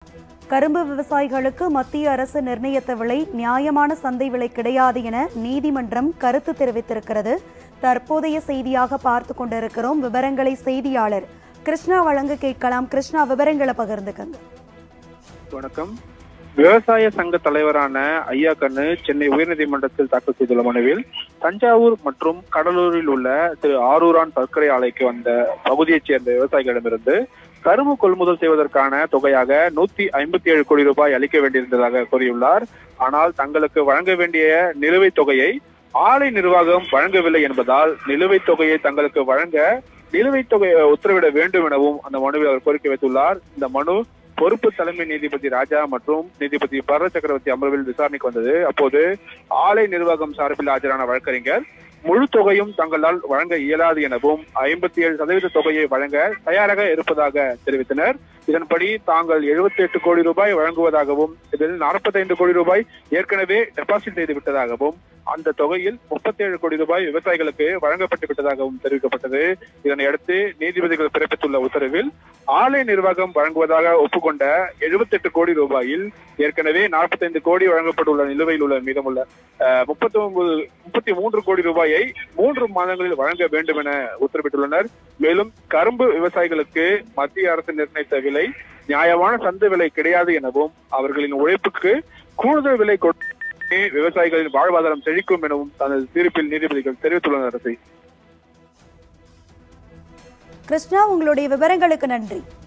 கரும்பு விவசாயிகளுக்கு மத்திய அரசு நிர்ணயித்த விலை நியாயமான சந்தை விலை கிடையாது என நீதிமன்றம் கருத்து தெரிவித்திருக்கிறது தற்போதைய செய்தியாக பார்த்து கொண்டிருக்கிறோம் விவரங்களை செய்தியாளர் கிருஷ்ணா வழங்க கேட்கலாம் கிருஷ்ணா விவரங்களை பகிர்ந்துக்கங்க வணக்கம் விவசாய சங்க தலைவரான ஐயா கண்ணு சென்னை உயர்நீதிமன்றத்தில் தாக்கல் செய்துள்ள மனுவில் தஞ்சாவூர் மற்றும் கடலூரில் உள்ள திரு ஆரூரான் சர்க்கரை ஆலைக்கு வந்த பகுதியைச் சேர்ந்த விவசாயிகளிடமிருந்து கரும்பு கொள்முதல் செய்வதற்கான தொகையாக நூத்தி ஐம்பத்தி ஏழு கோடி ரூபாய் அளிக்க வேண்டியிருந்ததாக கூறியுள்ளார் ஆனால் தங்களுக்கு வழங்க வேண்டிய நிலுவைத் தொகையை ஆலை நிர்வாகம் வழங்கவில்லை என்பதால் நிலுவைத் தொகையை தங்களுக்கு வழங்க நிலுவைத் தொகையை உத்தரவிட வேண்டும் எனவும் அந்த மனுவில் அவர் கோரிக்கை வைத்துள்ளார் இந்த மனு பொறுப்பு தலைமை நீதிபதி ராஜா மற்றும் நீதிபதி பர சக்கரவர்த்தி அமர்வில் விசாரணைக்கு வந்தது அப்போது ஆலை நிர்வாகம் சார்பில் ஆஜரான வழக்கறிஞர் முழு தொகையும் தங்களால் வழங்க இயலாது எனவும் ஐம்பத்தி ஏழு சதவீத தொகையை வழங்க தயாராக இருப்பதாக தெரிவித்தனர் இதன்படி தாங்கள் எழுபத்தி எட்டு கோடி ரூபாய் வழங்குவதாகவும் இதில் நாற்பத்தைந்து கோடி ரூபாய் ஏற்கனவே டெபாசிட் செய்து விட்டதாகவும் அந்த தொகையில் முப்பத்தி ஏழு கோடி ரூபாய் விவசாயிகளுக்கு வழங்கப்பட்டு விட்டதாகவும் தெரிவிக்கப்பட்டது இதனை அடுத்து நீதிபதிகள் பிறப்பித்துள்ள உத்தரவில் ஆலை நிர்வாகம் வழங்குவதாக ஒப்புக்கொண்ட எழுபத்தி எட்டு கோடி ரூபாயில் ஏற்கனவே நாற்பத்தைந்து கோடி வழங்கப்பட்டுள்ள நிலுவையில் உள்ள மீதமுள்ள முப்பத்தி ஒன்பது முப்பத்தி மூன்று கோடி ரூபாயை மூன்று மாதங்களில் வழங்க வேண்டும் என உத்தரவிட்டுள்ளனர் மேலும் கரும்பு விவசாயிகளுக்கு மத்திய அரசு நிர்ணயித்த விலை நியாயமான சந்தை விலை கிடையாது எனவும் அவர்களின் உழைப்புக்கு கூடுதல் விலை கொடுத்து விவசாயிகளின் வாழ்வாதாரம் செழிக்கும் எனவும் தனது தீர்ப்பில் நீதிபதிகள் தெரிவித்துள்ளனர் அரசை கிருஷ்ணா உங்களுடைய விவரங்களுக்கு நன்றி